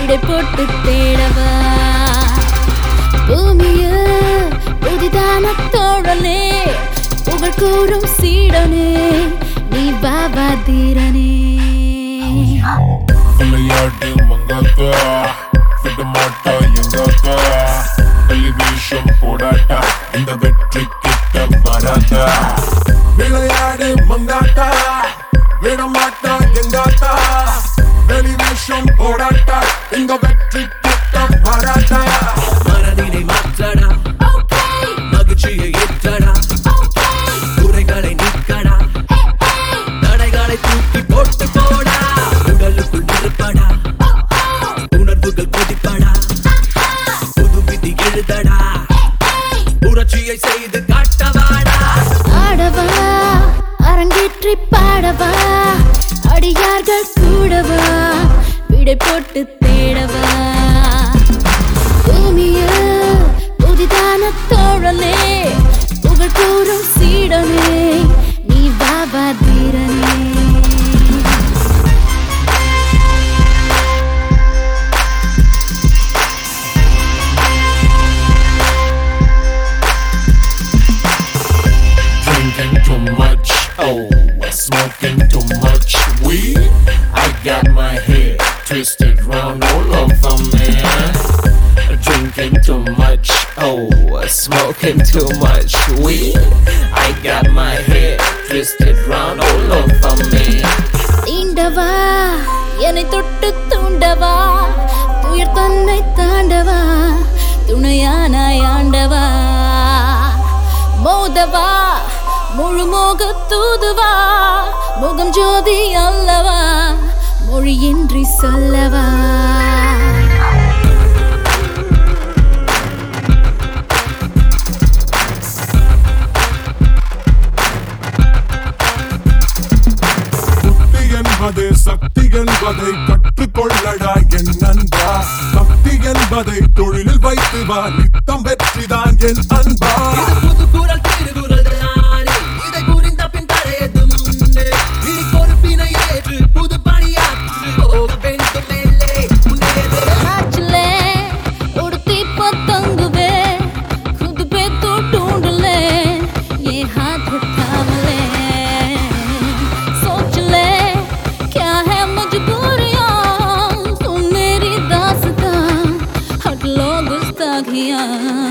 விடை போட்டு தேடவா பூமியில் புதிதான தோழனே புகழ் கூறும் சீடனே நீ பாபா தீரனே விளையாட்டு மங்காத்தா விட மாட்டா எங்காத்தா டெலிவிஷன் போடாட்டா இந்த வெற்றி கிட்ட வராதா விளையாடு மங்காத்தா விட மாட்டா எங்காத்தா டெலிவிஷன் போடாட்டா இந்த வெற்றி கிட்ட வராதா மனதினை மாற்றடா மகிழ்ச்சியை ஏற்றடா குறைகளை நீக்கடா தடைகளை தூக்கி போட்டு போடா உடலுக்குள் இருப்படா உணர்வுகள் கொதிப்படா புது விதி எழுதடா புரட்சியை செய்து காட்டவாடா ஆடவா அரங்கேற்றி பாடவா அடியார்கள் கூடவா விடை போட்டு தேடவா பூமியில் புதிதான தோழனே புகழ் கூறும் சீடனே நீ Baba தீரனே Drinking too much, oh, smoking too much weed. I got my head twisted round all over me. Drinking too much, oh, smoking too much weed. I got my head twisted round all over me. தீண்டவா என்னை தொட்டு தூண்டவா துயர் தன்னை தாண்டவா துணையானாய் ஆண்டவா மோதவா முழு மோக தூதுவா முகம் ஜோதி அல்லவா மொழியின்றி சொல்லவா புத்தி என்பது சக்தி என்பதை கற்றுக்கொள்ளடா என் நண்பா சக்தி என்பதை தொழிலில் வைத்து வா நித்தம் வெற்றிதான் என் அன்பா புது குரல் திருகுரல் தானே இதை புரிந்த பின் தடையது முன்னே இனி பொறுப்பினை ஏற்று புது பணியாற்று போக வேண்டும் மேலே முன்னேறு நாச்சிலே உடுத்தி பத்தங்குவே खुद पे तो ढूंढ ले ये हाथ थाम ले सोच ले क्या है मजबूरियां सुन मेरी दास्तां हट लो गुस्ताखियां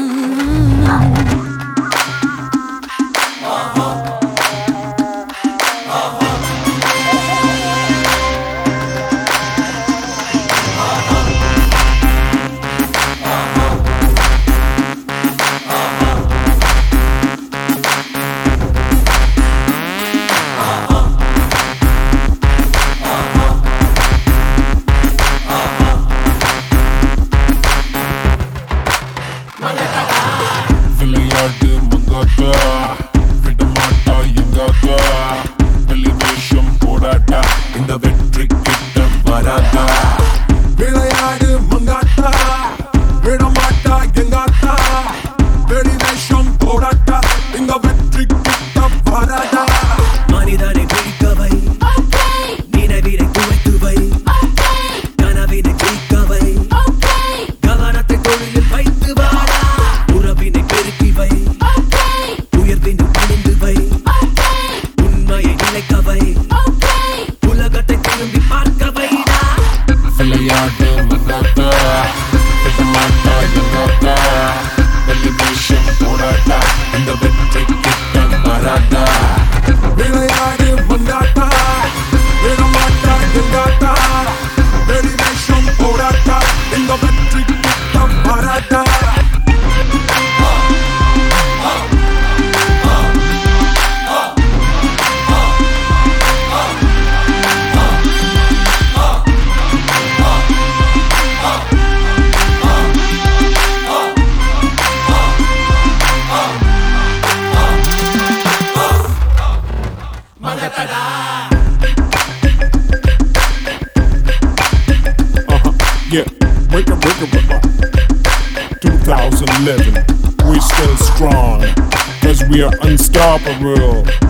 விளையாட்டு மங்காத்தா விட மாட்டா எங்காத்தா டெலிவிஷன் போடாட்டா இந்த வெற்றி கிட்ட வராதா விளையாடு மங்காத்தா விட மாட்டா எங்காத்தா டெலிவிஷன் போடாட்டா இந்த வெற்றி கிட்ட வராதா மனிதனை பிடிக்கவை நினைவினை குறைத்துவை கனவினை ஜெயிக்கவை கவனத்தை தொழிலில் வைத்து வாடா உறவினை பெருக்கி வை உயர்வினை பணிந்து வை உண்மையை நிலைக்கவை உலகத்தை திரும்பி பார்க்க வைடா விளையாட்டு மங்காத்தா விட மாட்டா எங்காத்தா டெலிவிஷன் போடாட்டா இந்த வெற்றி கிட்ட வராதா விளையாடு மங்காத்தா விட மாட்டா எங்காத்தா டெலிவிஷன் போடாட்டா இந்த வெற்றி கிட்ட வராதா Yeah, break it, break it, break it. 2011, we still strong, cause we are unstoppable.